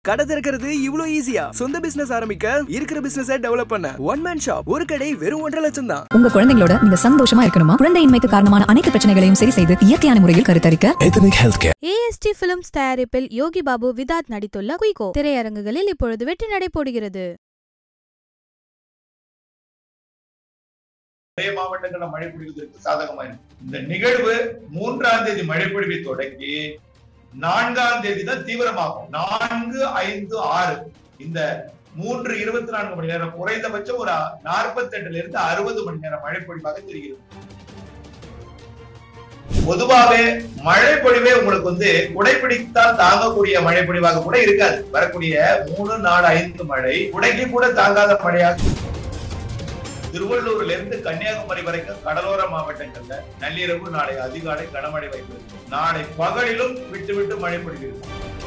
கடை திறக்கிறது இவ்வளவு ஈஸியா சொந்த பிசினஸ் ஆரம்பிக்க இருக்கிற பிசினஸ் டெவலப் பண்ண ஒன் மேன் ஷாப் ஒரு கடை வெறும் ஒன்றரை லட்சம் தான் உங்க குழந்தைங்களோட நீங்க சந்தோஷமா இருக்கணுமா குழந்தையின்மைக்கு காரணமான அனைத்து பிரச்சனைகளையும் சரி செய்து இயற்கையான முறையில் கருத்தரிக்க Ethnic Healthcare. ஏஎஸ்டி பிலிம்ஸ் தயாரிப்பில் யோகி பாபு விதாத் நடித்துள்ள குயிகோ திரையரங்குகளில் இப்பொழுது வெற்றி நடை போடுகிறது நிறைய மாவட்டங்கள்ல மழை பொழிவதற்கு சாதகமா இருக்கு இந்த நிகழ்வு மூன்றாம் தேதி மழை பொழிவை தொடங்கி நான்காம் தேதி தான் தீவிரமாகும் நான்கு ஐந்து ஆறு இந்த மூன்று இருபத்தி நான்கு மணி நேரம் குறைந்தபட்சம் ஒரு நாற்பத்தி எட்டுல இருந்து அறுபது மணி நேரம் மழை பொழிவாக தெரிகிறது பொதுவாவே மழை பொழிவே உங்களுக்கு வந்து குடைப்பிடித்தால் தாங்கக்கூடிய மழை பொழிவாக கூட இருக்காது வரக்கூடிய மூணு நாலு ஐந்து மழை குடைக்கு கூட தாங்காத மழையாக திருவள்ளூர்ல இருந்து கன்னியாகுமரி வரைக்கும் கடலோர மாவட்டங்கள்ல நள்ளிரவு நாளை அதிகாலை கனமழை வைத்திருக்கும் நாளை பகலிலும் விட்டு விட்டு மழை பொழிகிறது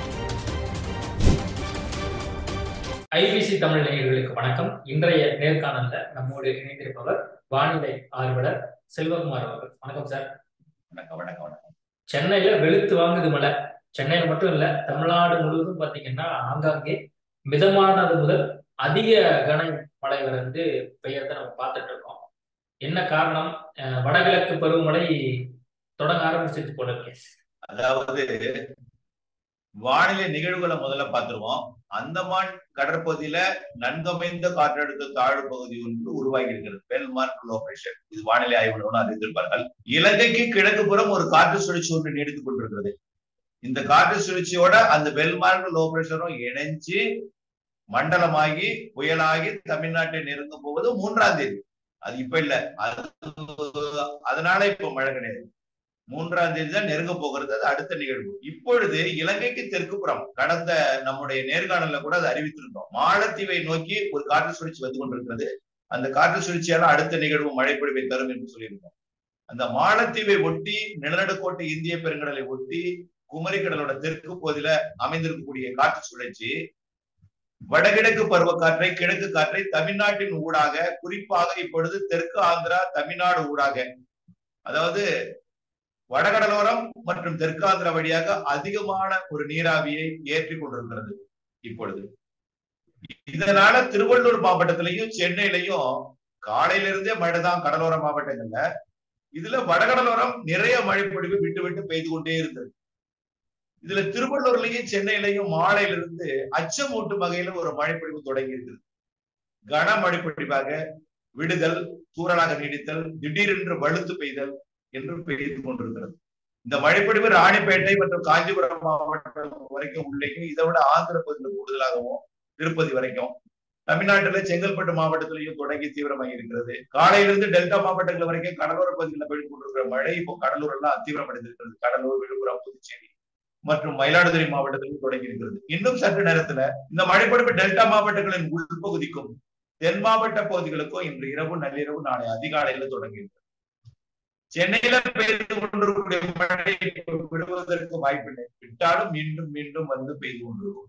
ஐபிசி தமிழ் நேயர்களுக்கு வணக்கம் இன்றைய நேர்காணல்ல நம்மோடு இணைந்திருப்பவர் வானிலை ஆர்வலர் செல்வகுமார் அவர்கள் வணக்கம் சார் வணக்கம் வணக்கம் வணக்கம் சென்னையில வெளுத்து வாங்குது மழை சென்னையில மட்டும் இல்ல தமிழ்நாடு முழுவதும் பாத்தீங்கன்னா ஆங்காங்கே மிதமானது முதல் அதிக கன மழை வந்து பெய்யறத நம்ம பார்த்துட்டு இருக்கோம் என்ன காரணம் அஹ் வடகிழக்கு பருவமழை தொடங்க ஆரம்பிச்சிருச்சு போல இருக்கு அதாவது வானிலை நிகழ்வுகளை முதல்ல பார்த்துருவோம் அந்தமான் கடற்பகுதியில நன்கமைந்த காற்றழுத்த தாழ்வு பகுதி ஒன்று உருவாகி இருக்கிறது பெல்மார்க் லோ பிரஷர் இது வானிலை ஆய்வு நிறுவனம் அறிந்திருப்பார்கள் இலங்கைக்கு கிழக்கு புறம் ஒரு காற்று சுழற்சி ஒன்று நீடித்துக் கொண்டிருக்கிறது இந்த காற்று சுழற்சியோட அந்த பெல்மார்க் லோ பிரஷரும் இணைஞ்சு மண்டலமாகி புயலாகி தமிழ்நாட்டை நெருங்கும் போவது மூன்றாம் தேதி அது இப்ப இல்ல அது அதனால இப்ப மழை கிடையாது மூன்றாம் தேதி தான் நெருங்க போகிறது அது அடுத்த நிகழ்வு இப்பொழுது இலங்கைக்கு தெற்கு புறம் கடந்த நம்முடைய நேர்காணல்ல கூட அதை அறிவித்திருந்தோம் மாலத்தீவை நோக்கி ஒரு காற்று சுழற்சி வந்து கொண்டிருக்கிறது அந்த காற்று சுழற்சியால அடுத்த நிகழ்வு மழை பொழிவை தரும் என்று சொல்லியிருந்தோம் அந்த மாலத்தீவை ஒட்டி நிலநடுக்கோட்டை இந்திய பெருங்கடலை ஒட்டி குமரிக்கடலோட தெற்கு பகுதியில அமைந்திருக்கக்கூடிய காற்று சுழற்சி வடகிழக்கு பருவக்காற்றை கிழக்கு காற்றை தமிழ்நாட்டின் ஊடாக குறிப்பாக இப்பொழுது தெற்கு ஆந்திரா தமிழ்நாடு ஊடாக அதாவது வடகடலோரம் மற்றும் தெற்காந்திரா வழியாக அதிகமான ஒரு நீராவியை ஏற்றி கொண்டிருக்கிறது இப்பொழுது இதனால திருவள்ளூர் மாவட்டத்திலையும் சென்னையிலையும் காலையில இருந்தே மழை தான் கடலோர மாவட்டங்கள்ல இதுல வடகடலோரம் நிறைய மழை பொழிவு விட்டு விட்டு பெய்து கொண்டே இருந்தது இதுல திருவள்ளூர்லயும் சென்னையிலையும் மாலையில இருந்து அச்சமூட்டும் வகையில ஒரு மழைப்பொழிவு தொடங்கி இருக்குது கன மழைப்பொழிவாக விடுதல் தூரலாக நீடித்தல் திடீரென்று வலுத்து பெய்தல் என்று பெய்து கொண்டிருக்கிறது இந்த மழைப்பொழிவு ராணிப்பேட்டை மற்றும் காஞ்சிபுரம் மாவட்டம் வரைக்கும் உள்ளேயும் இதை விட ஆந்திர பகுதியில் கூடுதலாகவும் திருப்பதி வரைக்கும் தமிழ்நாட்டுல செங்கல்பட்டு மாவட்டத்திலையும் தொடங்கி தீவிரமாகி இருக்கிறது காலையிலிருந்து டெல்டா மாவட்டங்கள் வரைக்கும் கடலோர பகுதிகளில் பெய்து கொண்டிருக்கிற மழை இப்போ கடலூர் எல்லாம் தீவிரமடைந்திருக்கிறது கடலூர் விழுப்புரம் புதுச்சேரி மற்றும் மயிலாடுதுறை மாவட்டத்திலும் தொடங்கி இருக்கிறது இன்னும் சற்று நேரத்துல இந்த மழைப்பொழிவு டெல்டா மாவட்டங்களின் உள்பகுதிக்கும் தென் மாவட்ட பகுதிகளுக்கும் இன்று இரவு நள்ளிரவு நாளை அதிகாலையில தொடங்கி இருக்கிறது சென்னையில பெய்து கொண்டிருக்கக்கூடிய மழை விடுவதற்கு வாய்ப்பில்லை விட்டாலும் மீண்டும் மீண்டும் வந்து பெய்து கொண்டிருக்கும்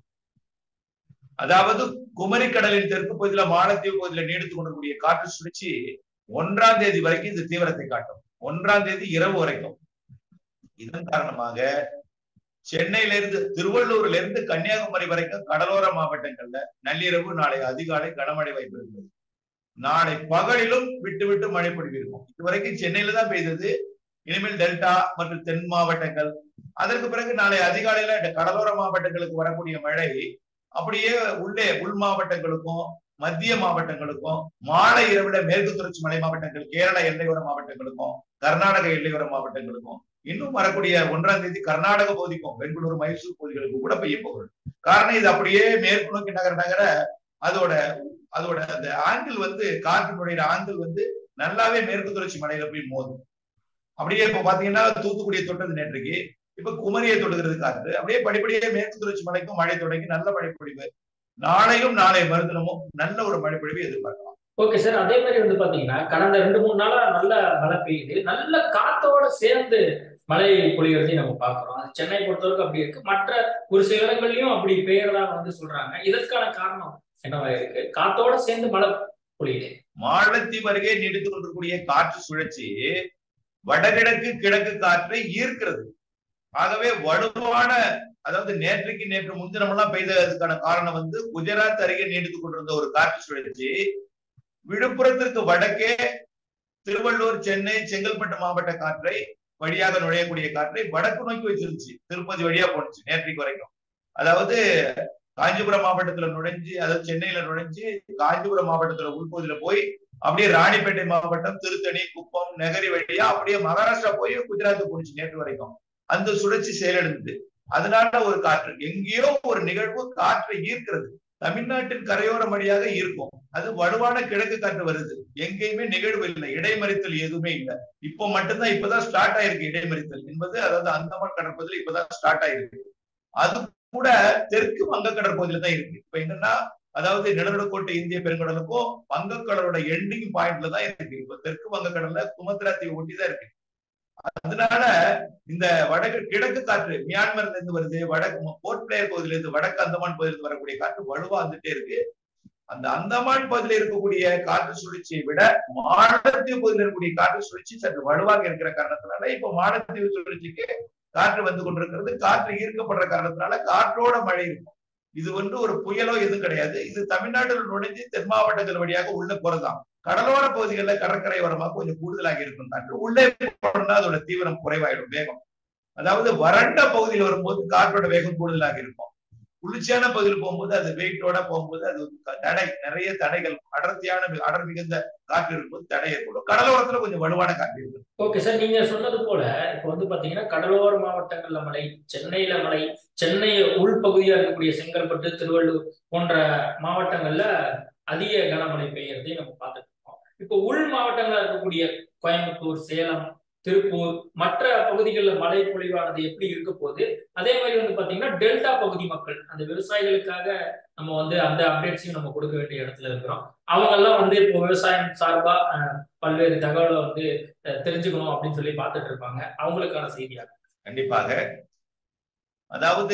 அதாவது குமரி கடலின் தெற்கு பகுதியில மாலத்தீவு பகுதியில நீடித்துக் கொண்டிருக்கக்கூடிய காற்று சுழற்சி ஒன்றாம் தேதி வரைக்கும் இந்த தீவிரத்தை காட்டும் ஒன்றாம் தேதி இரவு வரைக்கும் இதன் காரணமாக சென்னையில இருந்து திருவள்ளூர்ல இருந்து கன்னியாகுமரி வரைக்கும் கடலோர மாவட்டங்கள்ல நள்ளிரவு நாளை அதிகாலை கனமழை வாய்ப்பு இருக்கிறது நாளை பகலிலும் விட்டு விட்டு மழை பொழிவு இருக்கும் இதுவரைக்கும் சென்னையில தான் பெய்தது இனிமேல் டெல்டா மற்றும் தென் மாவட்டங்கள் அதற்கு பிறகு நாளை அதிகாலையில கடலோர மாவட்டங்களுக்கு வரக்கூடிய மழை அப்படியே உள்ளே உள் மாவட்டங்களுக்கும் மத்திய மாவட்டங்களுக்கும் மாலை இரவுல மேற்கு தொடர்ச்சி மலை மாவட்டங்கள் கேரள எல்லையோர மாவட்டங்களுக்கும் கர்நாடக எல்லையோர மாவட்டங்களுக்கும் இன்னும் வரக்கூடிய ஒன்றாம் தேதி கர்நாடக பகுதிக்கும் பெங்களூரு மைசூர் பகுதிகளுக்கு கூட பெய்ய போகிறது காரணம் இது அப்படியே மேற்கு நோக்கி நகர நகர அதோட அதோட அந்த ஆங்கிள் வந்து காற்று நுழையிற ஆங்கிள் வந்து நல்லாவே மேற்கு தொடர்ச்சி மலையில போய் மோதும் அப்படியே இப்போ பாத்தீங்கன்னா தூத்துக்குடியை தொட்டது நேற்றுக்கு இப்ப குமரியை தொடுகிறது காற்று அப்படியே படிப்படியே மேற்கு தொடர்ச்சி மலைக்கும் மழை தொடங்கி நல்ல மழை பொழிவு நாளையும் நாளை மறுதினமும் நல்ல ஒரு மழை பொழிவு எதிர்பார்க்கலாம் ஓகே சார் அதே மாதிரி வந்து பாத்தீங்கன்னா கடந்த ரெண்டு மூணு நாளா நல்ல மழை பெய்யுது நல்ல காத்தோட சேர்ந்து மழை பொழிகிறதையும் நம்ம பாக்குறோம் அது சென்னை பொறுத்தவரைக்கும் அப்படி இருக்கு மற்ற ஒரு சில இடங்கள்லயும் அப்படி பெய்யறதா வந்து சொல்றாங்க இதற்கான காரணம் என்னவா இருக்கு காத்தோட சேர்ந்து மழை பொழியுது மாலத்தீவு அருகே நீடித்துக் கொண்டிருக்கக்கூடிய காற்று சுழற்சி வடகிழக்கு கிழக்கு காற்றை ஈர்க்கிறது ஆகவே வலுவான அதாவது நேற்றைக்கு நேற்று முன்தினம் எல்லாம் பெய்ததுக்கான காரணம் வந்து குஜராத் அருகே நீடித்துக் கொண்டிருந்த ஒரு காற்று சுழற்சி விழுப்புரத்திற்கு வடக்கே திருவள்ளூர் சென்னை செங்கல்பட்டு மாவட்ட காற்றை வழியாக நுழையக்கூடிய காற்றை வடக்கு நோக்கி வச்சிருந்துச்சு திருப்பதி வழியா போனுச்சு நேற்றைக்கு வரைக்கும் அதாவது காஞ்சிபுரம் மாவட்டத்துல நுழைஞ்சு அதாவது சென்னையில நுழைஞ்சு காஞ்சிபுரம் மாவட்டத்துல உள்பகுதியில போய் அப்படியே ராணிப்பேட்டை மாவட்டம் திருத்தணி குப்பம் நெகரி வழியா அப்படியே மகாராஷ்டிரா போய் குஜராத் போனுச்சு நேற்று வரைக்கும் அந்த சுழற்சி செயலிழந்தது அதனால ஒரு காற்று எங்கேயோ ஒரு நிகழ்வு காற்றை ஈர்க்கிறது தமிழ்நாட்டின் கரையோரம் வழியாக ஈர்க்கும் அது வலுவான கிழக்கு காற்று வருது எங்கேயுமே நிகழ்வு இல்லை இடைமறித்தல் எதுவுமே இல்லை இப்போ மட்டும்தான் இப்பதான் ஸ்டார்ட் ஆயிருக்கு இடைமறித்தல் என்பது அதாவது அந்தமான் கடற்பகுதியில் இப்பதான் ஸ்டார்ட் ஆயிருக்கு அது கூட தெற்கு வங்க கடற்பகுதியில தான் இருக்கு இப்ப என்னன்னா அதாவது நிலநடுக்கோட்டை இந்திய பெருங்கடலுக்கும் வங்கக்கடலோட எண்டிங் பாயிண்ட்ல தான் இருக்கு இப்ப தெற்கு வங்கக்கடல்ல சுமத்ரா தீவு ஒட்டி தான் இருக்கு அதனால இந்த வடக்கு கிழக்கு காற்று மியான்மர்ல இருந்து வருது வடக்கு போர்ட் பிளேயர் பகுதியில இருந்து வடக்கு அந்தமான் பகுதியில இருந்து வரக்கூடிய காற்று வலுவா வந்துட்டே இருக்கு அந்த அந்தமான் பகுதியில் இருக்கக்கூடிய காற்று சுழற்சியை விட மாலத்தீவு பகுதியில் இருக்கக்கூடிய காற்று சுழற்சி சற்று வலுவாக இருக்கிற காரணத்தினால இப்ப மாலத்தீவு சுழற்சிக்கு காற்று வந்து கொண்டிருக்கிறது காற்று ஈர்க்கப்படுற காரணத்தினால காற்றோட மழை இருக்கும் இது வந்து ஒரு புயலோ எதுவும் கிடையாது இது தமிழ்நாட்டில் நுழைஞ்சு தென் மாவட்டங்கள் வழியாக உள்ள போறதாம் கடலோர பகுதிகளில் கடற்கரை ஓரமாக கொஞ்சம் கூடுதலாக இருக்கும் காற்று உள்ளே போனா அதோட தீவிரம் குறைவாயிடும் வேகம் அதாவது வறண்ட பகுதியில் வரும்போது காற்றோட வேகம் கூடுதலாக இருக்கும் குளிர்ச்சியான பகுதியில் போகும்போது அது வெயிட்டோட போகும்போது அது தடை நிறைய தடைகள் அடர்த்தியான அடர் மிகுந்த காற்று இருக்கும்போது தடை ஏற்படும் கடலோரத்துல கொஞ்சம் வலுவான காற்று இருக்கும் ஓகே சார் நீங்க சொன்னது போல இப்போ வந்து பாத்தீங்கன்னா கடலோர மாவட்டங்கள்ல மழை சென்னையில மழை சென்னை உள்பகுதியா இருக்கக்கூடிய செங்கல்பட்டு திருவள்ளூர் போன்ற மாவட்டங்கள்ல அதிக கனமழை பெய்யறதை நம்ம பார்த்துட்டு இருக்கோம் இப்போ உள் மாவட்டங்களா இருக்கக்கூடிய கோயம்புத்தூர் சேலம் திருப்பூர் மற்ற பகுதிகளில் மழை பொழிவானது எப்படி இருக்க போகுது அதே மாதிரி வந்து பாத்தீங்கன்னா டெல்டா பகுதி மக்கள் அந்த விவசாயிகளுக்காக நம்ம வந்து அந்த அப்டேட்ஸையும் நம்ம கொடுக்க வேண்டிய இடத்துல இருக்கிறோம் அவங்க எல்லாம் வந்து இப்போ விவசாயம் சார்பா பல்வேறு தகவலை வந்து தெரிஞ்சுக்கணும் அப்படின்னு சொல்லி பார்த்துட்டு இருப்பாங்க அவங்களுக்கான செய்தியா கண்டிப்பாக அதாவது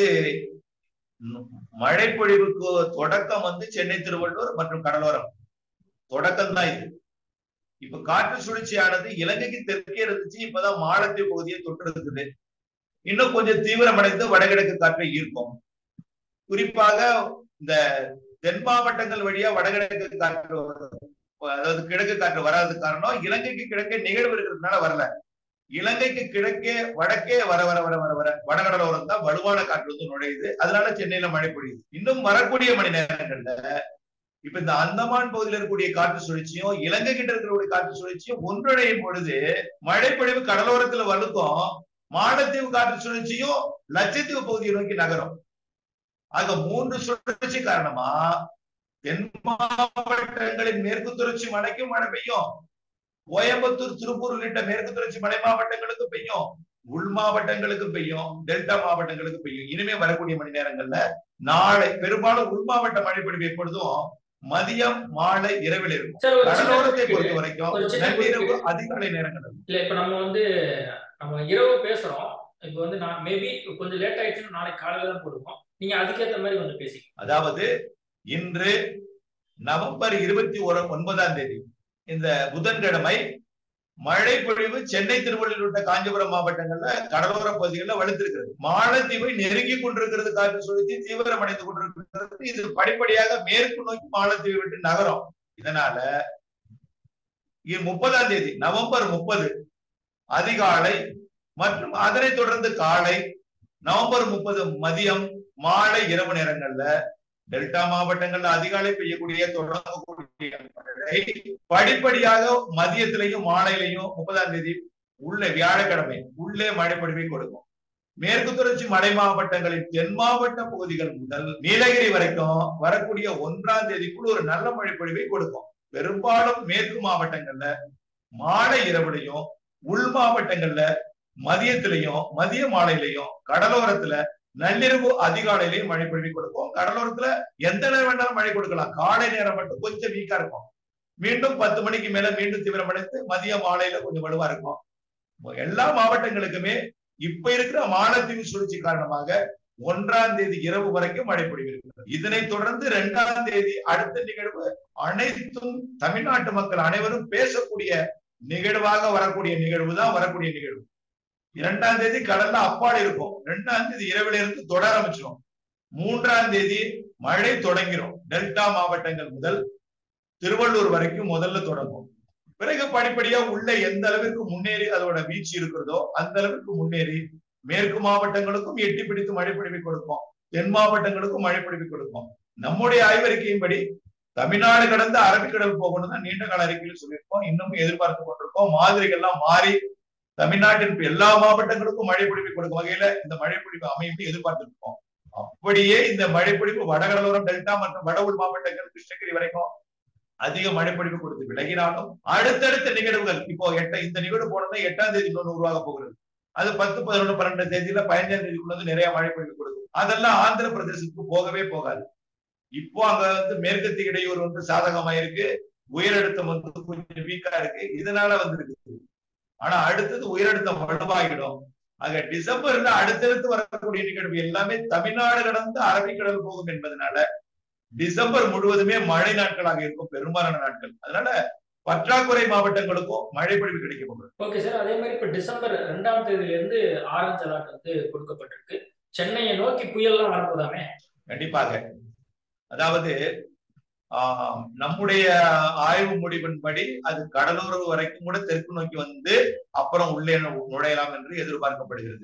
மழை பொழிவுக்கு தொடக்கம் வந்து சென்னை திருவள்ளூர் மற்றும் கடலோரம் தொடக்கம் தான் இது இப்ப காற்று சுழற்சியானது இலங்கைக்கு தெற்கே இருந்துச்சு இப்பதான் மாலத்தீவு பகுதியை தொட்டு இருக்குது இன்னும் கொஞ்சம் தீவிரமடைந்து வடகிழக்கு காற்றை ஈர்க்கும் குறிப்பாக இந்த தென் மாவட்டங்கள் வழியா வடகிழக்கு காற்று அதாவது கிழக்கு காற்று வராத காரணம் இலங்கைக்கு கிழக்கே நிகழ்வு இருக்கிறதுனால வரல இலங்கைக்கு கிழக்கே வடக்கே வர வர வர வர வர வடகடலோரம் தான் வலுவான காற்று வந்து நுழையுது அதனால சென்னையில மழை பொழியுது இன்னும் வரக்கூடிய மணி நேரங்கள்ல இப்ப இந்த அந்தமான் பகுதியில் இருக்கக்கூடிய காற்று சுழற்சியும் இலங்கை கிட்ட இருக்கக்கூடிய காற்று சுழற்சியும் ஒன்றிணையும் பொழுது மழை பொழிவு கடலோரத்துல வலுக்கும் மாலத்தீவு காற்று சுழற்சியும் லட்சத்தீவு பகுதியை நோக்கி நகரும் ஆக மூன்று சுழற்சி காரணமா தென் மாவட்டங்களின் மேற்கு தொடர்ச்சி மழைக்கும் மழை பெய்யும் கோயம்புத்தூர் திருப்பூர் உள்ளிட்ட மேற்கு தொடர்ச்சி மலை மாவட்டங்களுக்கு பெய்யும் உள் மாவட்டங்களுக்கு பெய்யும் டெல்டா மாவட்டங்களுக்கு பெய்யும் இனிமே வரக்கூடிய மணி நேரங்கள்ல நாளை பெரும்பாலும் உள் மாவட்ட மழை பொழிவு எப்பொழுதும் மதியம் மாலை இரவில் இருக்கும் சார் ஒரு சின்ன கடலோரத்தை குறிப்பு. பொறுத்த வரைக்கும் ஒரு சின்ன நள்ளிரவு குறிப்பு. அதிகாலை நேரங்கள் இல்ல இப்ப நம்ம வந்து நம்ம இரவு பேசுறோம் இப்ப வந்து நான் மேபி கொஞ்சம் லேட் ஆயிடுச்சுன்னா நாளைக்கு காலையில தான் போடுவோம் நீங்க அதுக்கேத்த மாதிரி கொஞ்சம் பேசி அதாவது இன்று நவம்பர் இருபத்தி ஒரு ஒன்பதாம் தேதி இந்த புதன்கிழமை மழை பொழிவு சென்னை திருவள்ளூர் உள்ளிட்ட காஞ்சிபுரம் மாவட்டங்கள்ல கடலோர பகுதிகளில் வலுத்திருக்கிறது மாலத்தீவை நெருங்கி கொண்டிருக்கிறது காற்று சுழற்சி தீவிரமடைந்து கொண்டிருக்கிறது இது படிப்படியாக மேற்கு நோக்கி மாலத்தீவை விட்டு நகரும் இதனால இ- முப்பதாம் தேதி நவம்பர் முப்பது அதிகாலை மற்றும் அதனைத் தொடர்ந்து காலை நவம்பர் முப்பது மதியம் மாலை இரவு நேரங்கள்ல டெல்டா மாவட்டங்கள்ல அதிகாலை பெய்யக்கூடிய தொடங்கக்கூடிய மழை படிப்படியாக மதியத்திலையும் மாலையிலையும் முப்பதாம் தேதி உள்ள வியாழக்கிழமை உள்ளே மழை பொழிவை கொடுக்கும் மேற்கு தொடர்ச்சி மலை மாவட்டங்களின் தென் மாவட்ட பகுதிகள் முதல் நீலகிரி வரைக்கும் வரக்கூடிய ஒன்றாம் தேதிக்குள் ஒரு நல்ல மழை பொழிவை கொடுக்கும் பெரும்பாலும் மேற்கு மாவட்டங்கள்ல மாலை இரவுலையும் உள் மாவட்டங்கள்ல மதியத்திலையும் மதிய மாலையிலையும் கடலோரத்துல நள்ளிரவு அதிகாலையிலையும் மழை பொழிவை கொடுக்கும் கடலோரத்துல எந்த நேரம் வேணாலும் மழை கொடுக்கலாம் காலை நேரம் மட்டும் கொஞ்சம் வீக்கா இருக்கும் மீண்டும் பத்து மணிக்கு மேல மீண்டும் தீவிரமடைந்து மதிய மாலையில கொஞ்சம் வலுவா இருக்கும் எல்லா மாவட்டங்களுக்குமே இப்ப இருக்கிற மாலத்தீவு சுழற்சி காரணமாக ஒன்றாம் தேதி இரவு வரைக்கும் மழை பொழிவிருக்கிறது இதனைத் தொடர்ந்து இரண்டாம் தேதி அடுத்த நிகழ்வு அனைத்தும் தமிழ்நாட்டு மக்கள் அனைவரும் பேசக்கூடிய நிகழ்வாக வரக்கூடிய நிகழ்வு தான் வரக்கூடிய நிகழ்வு இரண்டாம் தேதி கடல்ல அப்பாடு இருக்கும் ரெண்டாம் தேதி இரவுல இருந்து தொட ஆரம்பிச்சிடும் மூன்றாம் தேதி மழை தொடங்கிரும் டெல்டா மாவட்டங்கள் முதல் திருவள்ளூர் வரைக்கும் முதல்ல தொடங்கும் பிறகு படிப்படியா உள்ள எந்த அளவிற்கு முன்னேறி அதோட வீச்சு இருக்கிறதோ அந்த அளவிற்கு முன்னேறி மேற்கு மாவட்டங்களுக்கும் எட்டி பிடித்து மழை பொழிவை கொடுக்கும் தென் மாவட்டங்களுக்கும் மழை பொழிவை கொடுக்கும் நம்முடைய ஆய்வறிக்கையின்படி தமிழ்நாடு கடந்து அரபிக்கடல் போகணும் தான் நீண்ட கால அறிக்கையில் சொல்லியிருக்கோம் இன்னும் எதிர்பார்த்து கொண்டிருக்கோம் மாதிரிகள்லாம் மாறி தமிழ்நாட்டின் எல்லா மாவட்டங்களுக்கும் மழை பொழிவை கொடுக்கும் வகையில இந்த மழை பொழிவு அமைப்பு எதிர்பார்த்திருக்கோம் அப்படியே இந்த மழை பொழிவு வடகடலோரம் டெல்டா மற்றும் வட உள் மாவட்டங்கள் கிருஷ்ணகிரி வரைக்கும் அதிக மழை பொழிவு கொடுத்து விலகினாலும் அடுத்தடுத்த நிகழ்வுகள் இப்போ எட்ட இந்த நிகழ்வு போனது எட்டாம் தேதி இன்னொன்று உருவாக போகிறது அது பத்து பதினொன்று பன்னெண்டு தேதியில பதினஞ்சாம் தேதிக்குள்ள வந்து நிறைய மழை பொழிவு கொடுக்கும் அதெல்லாம் ஆந்திர பிரதேசத்துக்கு போகவே போகாது இப்போ அங்க வந்து மேற்கத்திய இடையூறு வந்து சாதகமா இருக்கு உயரழுத்தம் வந்து கொஞ்சம் வீக்கா இருக்கு இதனால வந்திருக்கு ஆனா அடுத்தது உயரழுத்தம் வலுவாகிடும் ஆக டிசம்பர்ல அடுத்தடுத்து வரக்கூடிய நிகழ்வு எல்லாமே தமிழ்நாடு கடந்து அரபிக்கடல் போகும் என்பதனால டிசம்பர் முழுவதுமே மழை நாட்களாக இருக்கும் பெரும்பாலான நாட்கள் அதனால பற்றாக்குறை மாவட்டங்களுக்கும் மழை பொழிவு கிடைக்க போகுது ஓகே சார் அதே மாதிரி இப்ப டிசம்பர் ரெண்டாம் தேதியில இருந்து ஆரஞ்சு அலர்ட் வந்து கொடுக்கப்பட்டிருக்கு சென்னையை நோக்கி புயல்லாம் வரப்போதாமே கண்டிப்பாக அதாவது ஆஹ் நம்முடைய ஆய்வு முடிவின்படி அது கடலூர் வரைக்கும் கூட தெற்கு நோக்கி வந்து அப்புறம் உள்ளே நுழையலாம் என்று எதிர்பார்க்கப்படுகிறது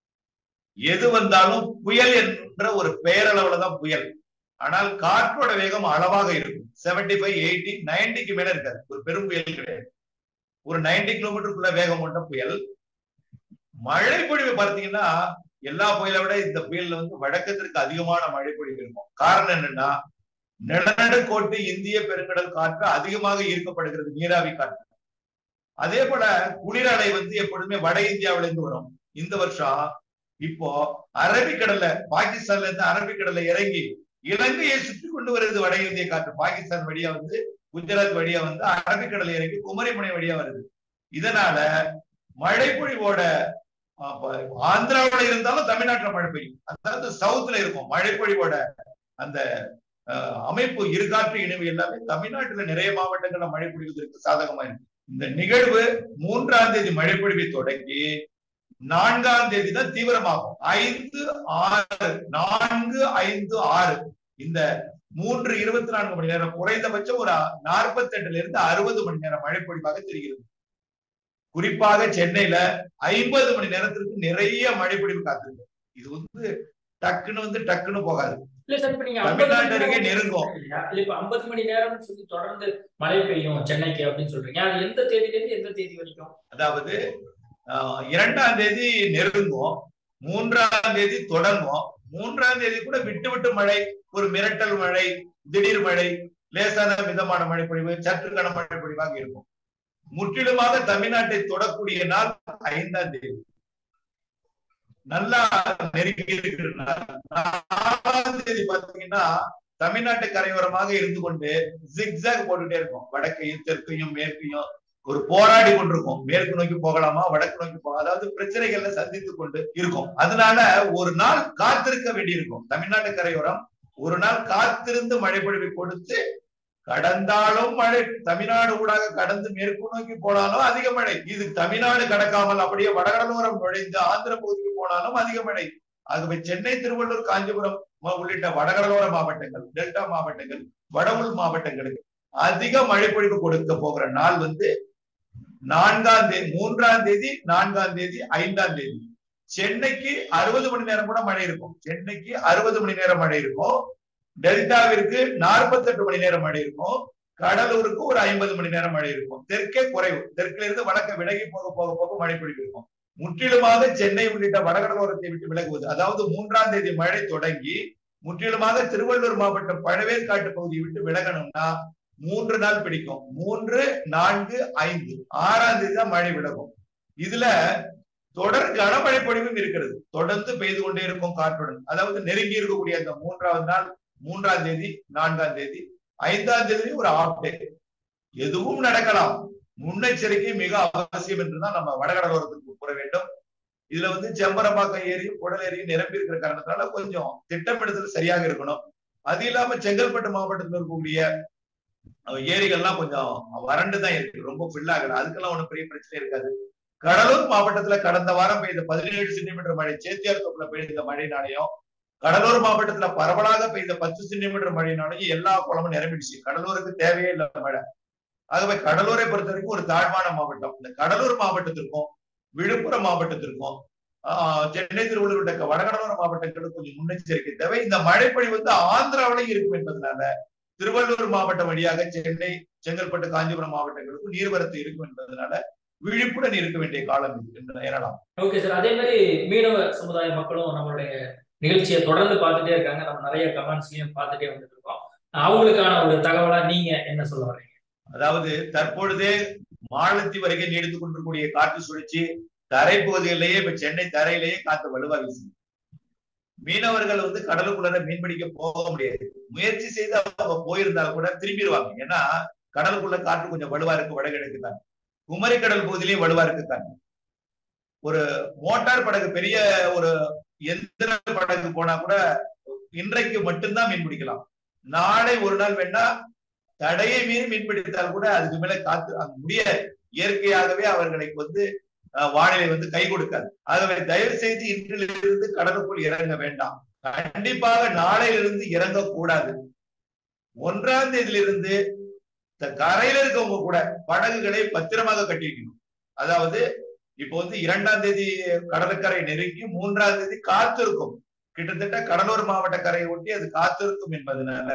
எது வந்தாலும் புயல் என்ற ஒரு பெயரளவுல தான் புயல் ஆனால் காற்றோட வேகம் அளவாக இருக்கும் செவன்டி ஃபைவ் எயிட்டி நைன்டிக்கு மேல இருக்காது ஒரு பெரும் புயல் கிடையாது ஒரு நைன்டி கிலோமீட்டருக்குள்ள வேகம் கொண்ட புயல் மழை பொழிவு பார்த்தீங்கன்னா எல்லா புயலை விட இந்த புயல்ல வந்து வழக்கத்திற்கு அதிகமான மழை பொழிவு இருக்கும் காரணம் என்னன்னா நிலநடுக்கோட்டு இந்திய பெருங்கடல் காற்று அதிகமாக ஈர்க்கப்படுகிறது நீராவி காற்று அதே போல குளிரலை வந்து எப்பொழுதுமே வட இந்தியாவில இருந்து வரும் இந்த வருஷம் இப்போ அரபிக்கடல்ல பாகிஸ்தான்ல இருந்து அரபிக்கடல்ல இறங்கி இலங்கையை சுற்றி கொண்டு வருது வட இந்திய காற்று பாகிஸ்தான் வழியா வந்து குஜராத் வழியா வந்து அரபிக்கடல் இறங்கி குமரிமுனை வழியா வருது இதனால மழை பொழிவோட ஆந்திராவில இருந்தாலும் தமிழ்நாட்டுல மழை பெய்யும் அதாவது சவுத்துல இருக்கும் மழை பொழிவோட அந்த அமைப்பு இருகாற்று இணைவு எல்லாமே தமிழ்நாட்டுல நிறைய மாவட்டங்கள்ல மழை பொழிவதற்கு சாதகமா இருக்கு இந்த நிகழ்வு மூன்றாம் தேதி மழை பொழிவை தொடங்கி நான்காம் தேதி தான் தீவிரமாகும் ஐந்து ஆறு நான்கு ஐந்து ஆறு இந்த மூன்று இருபத்தி நான்கு மணி நேரம் குறைந்தபட்சம் ஒரு நாற்பத்தி எட்டுல இருந்து அறுபது மணி நேரம் மழை பொழிவாக தெரிகிறது குறிப்பாக சென்னையில ஐம்பது மணி நேரத்திற்கு நிறைய மழை பொழிவு காத்திருக்கு இது வந்து டக்குன்னு வந்து டக்குன்னு போகாது இல்ல சார் இப்ப நீங்க தமிழ்நாட்டு அருகே நெருங்கும் இல்ல இப்ப ஐம்பது மணி நேரம் சொல்லி தொடர்ந்து மழை பெய்யும் சென்னைக்கு அப்படின்னு சொல்றீங்க அது எந்த தேதியில இருந்து எந்த தேதி வரைக்கும் அதாவது இரண்டாம் தேதி நெருங்கும் மூன்றாம் தேதி தொடங்கும் மூன்றாம் தேதி கூட விட்டு விட்டு மழை ஒரு மிரட்டல் மழை திடீர் மழை லேசான மிதமான மழை பொழிவு சற்று கனமழை பொழிவாக இருக்கும் முற்றிலுமாக தமிழ்நாட்டை தொடக்கூடிய நாள் ஐந்தாம் தேதி நல்லா நெருங்கி இருக்கிற நாலாம் தேதி பாத்தீங்கன்னா தமிழ்நாட்டு கரையோரமாக இருந்து கொண்டு ஜிக்ஸாக் போட்டுட்டே இருக்கும் வடக்கையும் தெற்கையும் மேற்கையும் ஒரு போராடி கொண்டிருக்கும் மேற்கு நோக்கி போகலாமா வடக்கு நோக்கி போகலாம் அதாவது பிரச்சனைகள்ல சந்தித்து கொண்டு இருக்கும் அதனால ஒரு நாள் காத்திருக்க வேண்டியிருக்கும் தமிழ்நாட்டு கரையோரம் ஒரு நாள் காத்திருந்து மழை பொழிவை கொடுத்து கடந்தாலும் மழை தமிழ்நாடு ஊடாக கடந்து மேற்கு நோக்கி போனாலும் அதிக மழை இது தமிழ்நாடு கடக்காமல் அப்படியே வடகடலோரம் நுழைந்து ஆந்திர பகுதிக்கு போனாலும் அதிக மழை ஆகவே சென்னை திருவள்ளூர் காஞ்சிபுரம் உள்ளிட்ட வடகடலோர மாவட்டங்கள் டெல்டா மாவட்டங்கள் வட உள் மாவட்டங்களுக்கு அதிக மழை பொழிவு கொடுக்க போகிற நாள் வந்து நான்காம் தேதி மூன்றாம் தேதி நான்காம் தேதி ஐந்தாம் தேதி சென்னைக்கு அறுபது மணி நேரம் கூட மழை இருக்கும் சென்னைக்கு அறுபது மணி நேரம் மழை இருக்கும் டெல்டாவிற்கு நாற்பத்தெட்டு மணி நேரம் மழை இருக்கும் கடலூருக்கு ஒரு ஐம்பது மணி நேரம் மழை இருக்கும் தெற்கே குறைவு தெற்குல இருந்து வடக்க விலகி போக போக போக மழை பொழிவு இருக்கும் முற்றிலுமாக சென்னை உள்ளிட்ட வடகடலோரத்தை விட்டு விலகுவது அதாவது மூன்றாம் தேதி மழை தொடங்கி முற்றிலுமாக திருவள்ளூர் மாவட்டம் பழவேற்காட்டு பகுதியை விட்டு விலகணும்னா மூன்று நாள் பிடிக்கும் மூன்று நான்கு ஐந்து ஆறாம் தேதி தான் மழை விலகும் இதுல தொடர் கனமழை பொழிவும் இருக்கிறது தொடர்ந்து பெய்து கொண்டே இருக்கும் காற்றுடன் அதாவது நெருங்கி இருக்கக்கூடிய அந்த மூன்றாவது நாள் மூன்றாம் தேதி நான்காம் தேதி ஐந்தாம் தேதி ஒரு ஆஃப் டே எதுவும் நடக்கலாம் முன்னெச்சரிக்கை மிக அவசியம் என்றுதான் நம்ம வடகடலோரத்துக்கு கூற வேண்டும் இதுல வந்து செம்பரம்பாக்கம் ஏரி புடல் ஏரி நிரம்பி இருக்கிற காரணத்தினால கொஞ்சம் திட்டமிடுதல் சரியாக இருக்கணும் அது இல்லாம செங்கல்பட்டு மாவட்டத்தில் இருக்கக்கூடிய ஏரிகள்லாம் கொஞ்சம் வறண்டு தான் இருக்கு ரொம்ப ஃபில் ஆகல அதுக்கெல்லாம் ஒன்றும் பெரிய பிரச்சனை இருக்காது கடலூர் மாவட்டத்துல கடந்த வாரம் பெய்த பதினேழு சென்டிமீட்டர் மழை சேத்தியார் தோப்புல பெய்த மழையினாலையும் கடலூர் மாவட்டத்துல பரவலாக பெய்த பத்து சென்டிமீட்டர் மழையினாலையும் எல்லா குளமும் நிரம்பிடுச்சு கடலூருக்கு தேவையே இல்லை மழை ஆகவே கடலூரை பொறுத்த வரைக்கும் ஒரு தாழ்வான மாவட்டம் இந்த கடலூர் மாவட்டத்திற்கும் விழுப்புரம் மாவட்டத்திற்கும் ஆஹ், சென்னை திருவள்ளூர் உள்ளிட்ட வடகடலோர மாவட்டங்களுக்கு கொஞ்சம் முன்னெச்சரிக்கை தேவை இந்த மழைப்பொழி வந்து ஆந்திராவிலையும் இருக்கும் என்பதனால திருவள்ளூர் மாவட்டம் வழியாக சென்னை செங்கல்பட்டு காஞ்சிபுரம் மாவட்டங்களுக்கும் நீர்வரத்து இருக்கும் என்பதனால விழிப்புடன் இருக்க வேண்டிய காலம் இது என்று எண்ணலாம் ஓகே சார் அதே மாதிரி மீனவ சமுதாய மக்களும் நம்மளுடைய நிகழ்ச்சியை தொடர்ந்து பார்த்துட்டே இருக்காங்க நம்ம நிறைய கமெண்ட்ஸ்லயும் பார்த்துட்டே வந்துட்டு இருக்கோம் அவங்களுக்கான ஒரு தகவலா நீங்க என்ன சொல்ல வர்றீங்க அதாவது தற்பொழுதே மாலத்தீவு வரைக்கும் நீடித்துக் கொண்டிருக்கூடிய காற்று சுழற்சி தரைப்பகுதிகளிலேயே இப்ப சென்னை தரையிலேயே காத்து வலுவா வீசுது மீனவர்கள் வந்து கடலுக்குள்ள மீன் பிடிக்க போக முடியாது முயற்சி செய்து அவங்க போயிருந்தா கூட திரும்பிடுவாங்க ஏன்னா கடலுக்குள்ள காற்று கொஞ்சம் வலுவா இருக்கு வடகிழக்கு தான் குமரி கடல் பகுதியிலேயே வலுவா இருக்கு தான் ஒரு மோட்டார் படகு பெரிய ஒரு எந்திர படகு போனா கூட இன்றைக்கு மட்டும்தான் மீன் பிடிக்கலாம் நாளை ஒரு நாள் வேணா தடையை மீறி மீன் பிடித்தால் கூட அதுக்கு மேல காத்து அங்க முடியாது இயற்கையாகவே அவர்களுக்கு வந்து அஹ், வானிலை வந்து கை கொடுக்காது ஆகவே தயவு செய்து இன்றிலிருந்து கடலுக்குள் இறங்க வேண்டாம் கண்டிப்பாக நாளையிலிருந்து இறங்கக்கூடாது ஒன்றாம் தேதியிலிருந்து இந்த கரையில இருக்கவங்க கூட படகுகளை பத்திரமாக கட்டிக்கணும் அதாவது இப்போ வந்து இரண்டாம் தேதி கடற்கரை நெருங்கி மூன்றாம் தேதி காத்திருக்கும் கிட்டத்தட்ட கடலூர் மாவட்ட கரையை ஒட்டி அது காத்திருக்கும் என்பதனால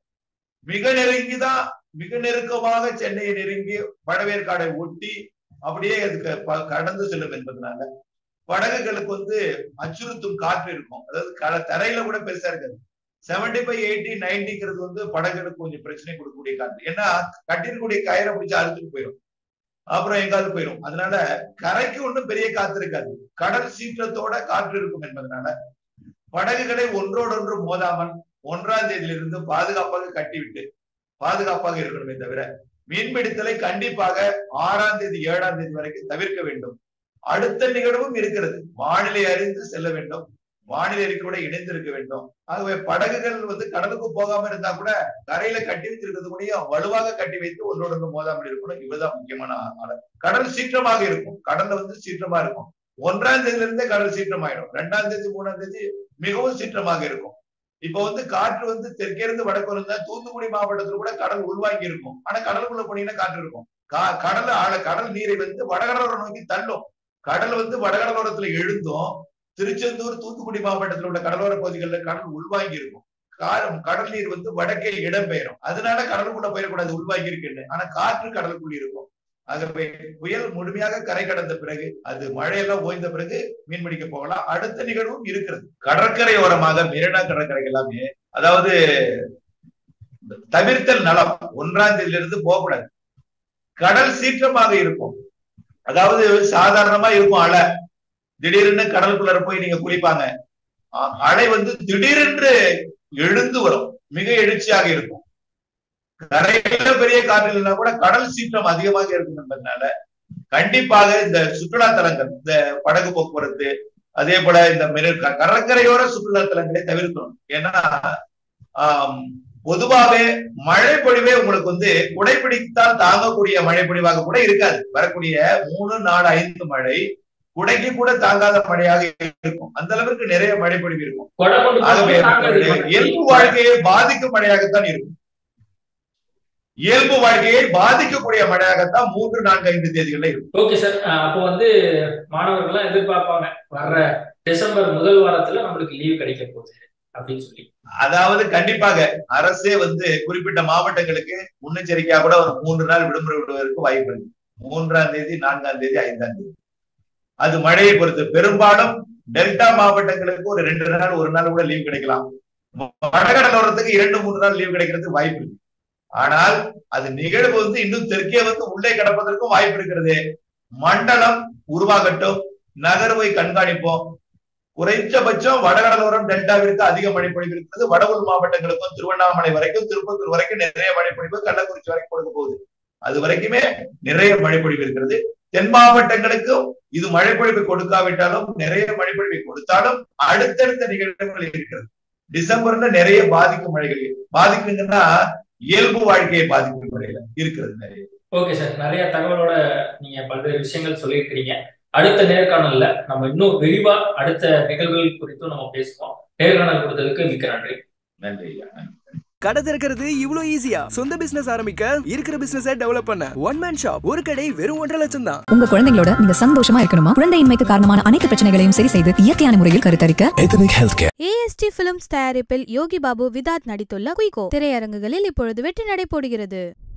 மிக நெருங்கிதான் மிக நெருக்கமாக சென்னையை நெருங்கி பழவேற்காடை ஒட்டி அப்படியே அதுக்கு ப- கடந்து செல்லும் என்பதனால படகுகளுக்கு வந்து அச்சுறுத்தும் காற்று இருக்கும் அதாவது கட தரையில கூட பெருசா இருக்காது செவன்டி ஃபைவ் எயிட்டி நைன்டிங்கிறது வந்து படகுகளுக்கு கொஞ்சம் பிரச்சனை கொடுக்கக்கூடிய காற்று ஏன்னா கட்டிருக்கக்கூடிய கயிறை பிடிச்சி அறுத்துட்டு போயிடும் அப்புறம் எங்காவது போயிடும் அதனால கரைக்கு ஒண்ணும் பெரிய காத்து இருக்காது கடல் சீற்றத்தோட காற்று இருக்கும் என்பதனால படகுகளை ஒன்றோடொன்று மோதாமல் ஒன்றாம் தேதியிலிருந்து பாதுகாப்பாக கட்டிவிட்டு பாதுகாப்பாக இருக்கணுமே தவிர மீன்பிடித்தலை கண்டிப்பாக ஆறாம் தேதி ஏழாம் தேதி வரைக்கும் தவிர்க்க வேண்டும் அடுத்த நிகழ்வும் இருக்கிறது வானிலை அறிந்து செல்ல வேண்டும் வானிலை அறிக்கையோட இணைந்திருக்க வேண்டும் ஆகவே படகுகள் வந்து கடலுக்கு போகாம இருந்தா கூட கரையில கட்டி வச்சிருக்கிறது கூடயும் வலுவாக கட்டி வைத்து ஒன்றோடு ஒன்று மோதாமல் இருக்கணும் இவர்தான் முக்கியமான ஆளு கடல் சீற்றமாக இருக்கும் கடல்ல வந்து சீற்றமா இருக்கும் ஒன்றாம் தேதியில இருந்தே கடல் சீற்றமாயிடும் ரெண்டாம் தேதி மூணாம் தேதி மிகவும் சீற்றமாக இருக்கும் இப்ப வந்து காற்று வந்து தெற்கே இருந்து வடக்கு இருந்தா தூத்துக்குடி மாவட்டத்துல கூட கடல் உள்வாங்கி இருக்கும் ஆனா கடலுக்குள்ள போனீங்கன்னா காற்று இருக்கும் கா- கடல் ஆழ கடல் நீரை வந்து வடகடலோரம் நோக்கி தள்ளும் கடல் வந்து வடகடலோரத்துல எழுந்தும் திருச்செந்தூர் தூத்துக்குடி மாவட்டத்தில் உள்ள கடலோர பகுதிகளில் கடல் உள்வாங்கி இருக்கும் கா- கடல் நீர் வந்து வடக்கே இடம்பெயரும் அதனால கடலுக்குள்ள போயிடக்கூடாது உள்வாங்கி இருக்குன்னு ஆனா காற்று கடலுக்குள் இருக்கும் ஆகவே புயல் முழுமையாக கரை கடந்த பிறகு அது மழையெல்லாம் ஓய்ந்த பிறகு மீன் பிடிக்க போகலாம் அடுத்த நிகழ்வும் இருக்கிறது கடற்கரை ஓரமாக மெரினா கடற்கரை எல்லாமே அதாவது தவிர்த்தல் நலம் ஒன்றாம் தேதியிலிருந்து போகக்கூடாது கடல் சீற்றமாக இருக்கும் அதாவது சாதாரணமா இருக்கும் அலை திடீர்னு கடலுக்குள்ள போய் நீங்க குளிப்பாங்க அ- அலை வந்து திடீரென்று எழுந்து வரும் மிக எழுச்சியாக இருக்கும் கரையில பெரிய காற்று இல்லைன்னா கூட கடல் சீற்றம் அதிகமாக இருக்கும் என்பதனால கண்டிப்பாக இந்த சுற்றுலா தலங்கள் இந்த படகு போக்குவரத்து அதே போல இந்த மெரு- க- கடற்கரையோர சுற்றுலா தலங்களை தவிர்க்கணும் ஏன்னா ஆம், பொதுவாவே மழை பொழிவே உங்களுக்கு வந்து குடைப்பிடித்தால் தாங்கக்கூடிய மழை பொழிவாக கூட இருக்காது வரக்கூடிய மூணு நாலு ஐந்து மழை குடைக்கு கூட தாங்காத மழையாக இருக்கும் அந்த அளவிற்கு நிறைய மழை பொழிவு இருக்கும் கொடை கொண்டு ஆகவே போகும்போது தாங்காது. நம்மளுடைய இயல்பு வாழ்க்கையை பாதிக்கும் மழையாகத்தான் இருக்கும் இயல்பு வாழ்க்கையை பாதிக்கக்கூடிய மழையாகத்தான் மூன்று நான்கு ஐந்து தேதிகளில் இருக்கும் ஓகே சார் அப்போ வந்து மாணவர்கள் எல்லாம் எதிர்பார்ப்பாங்க வர்ற டிசம்பர் முதல் வாரத்துல நம்மளுக்கு லீவ் கிடைக்க போகுது அப்படின்னு சொல்லி அதாவது கண்டிப்பாக அரசே வந்து குறிப்பிட்ட மாவட்டங்களுக்கு முன்னெச்சரிக்கையா கூட ஒரு மூன்று நாள் விடுமுறை விடுவதற்கு வாய்ப்பு இருக்கு மூன்றாம் தேதி நான்காம் தேதி ஐந்தாம் தேதி அது மழையை பொறுத்து பெரும்பாலும் டெல்டா மாவட்டங்களுக்கு ஒரு ரெண்டு நாள் ஒரு நாள் கூட லீவ் கிடைக்கலாம் வடகடலோரத்துக்கு இரண்டு மூன்று நாள் லீவ் கிடைக்கிறதுக்கு வாய்ப்பு இருக்கு ஆனால் அது நிகழ்வு வந்து இன்னும் தெற்கே வந்து உள்ளே கிடப்பதற்கும் வாய்ப்பு இருக்கிறது மண்டலம் உருவாகட்டும் நகர்வை கண்காணிப்போம் குறைஞ்சபட்சம் வடகடலோரம் டெல்டாவிற்கு அதிக மழைப்பொழிவு இருக்கிறது வட உள் மாவட்டங்களுக்கும் திருவண்ணாமலை வரைக்கும் திருப்பத்தூர் வரைக்கும் நிறைய மழைப்பொழிவு கள்ளக்குறிச்சி வரைக்கும் கொடுக்க போகுது அது வரைக்குமே நிறைய மழைப்பொழிவு இருக்கிறது தென் மாவட்டங்களுக்கும் இது மழைப்பொழிவு கொடுக்காவிட்டாலும் நிறைய மழைப்பொழிவை கொடுத்தாலும் அடுத்தடுத்த நிகழ்வுகள் இருக்கிறது டிசம்பர்ல நிறைய பாதிக்கும் மழைகள் பாதிக்குங்கன்னா இயல்பு வாழ்க்கையை பாதிக்கும் மழையில இருக்கிறது நிறைய ஓகே சார் நிறைய தகவலோட நீங்க பல்வேறு விஷயங்கள் சொல்லியிருக்கிறீங்க அடுத்த நேர்காணல்ல நம்ம இன்னும் விரிவா அடுத்த நிகழ்வுகள் குறித்தும் நம்ம பேசுவோம் நேர்காணல் கொடுத்ததுக்கு மிக்க நன்றி நன்றி ஐயா நன்றி கடை திறக்கிறது இவ்ளோ ஈஸியா சொந்த பிசினஸ் ஆரம்பிக்க இருக்கிற பிசினஸை டெவலப் பண்ண ஒன் மேன் ஷாப் ஒரு கடை வெறும் ஒன்றரை லட்சம் தான் உங்க குழந்தைங்களோட நீங்க சந்தோஷமா இருக்கணுமா குழந்தையின்மைக்கு காரணமான அனைத்து பிரச்சனைகளையும் சரி செய்து இயற்கையான முறையில் கருத்தரிக்க Ethnic Healthcare. ஏஎஸ்டி பிலிம்ஸ் தயாரிப்பில் யோகி பாபு விதாத் நடித்துள்ள குயிகோ திரையரங்குகளில் இப்பொழுது வெற்றி நடைபோடுகிறது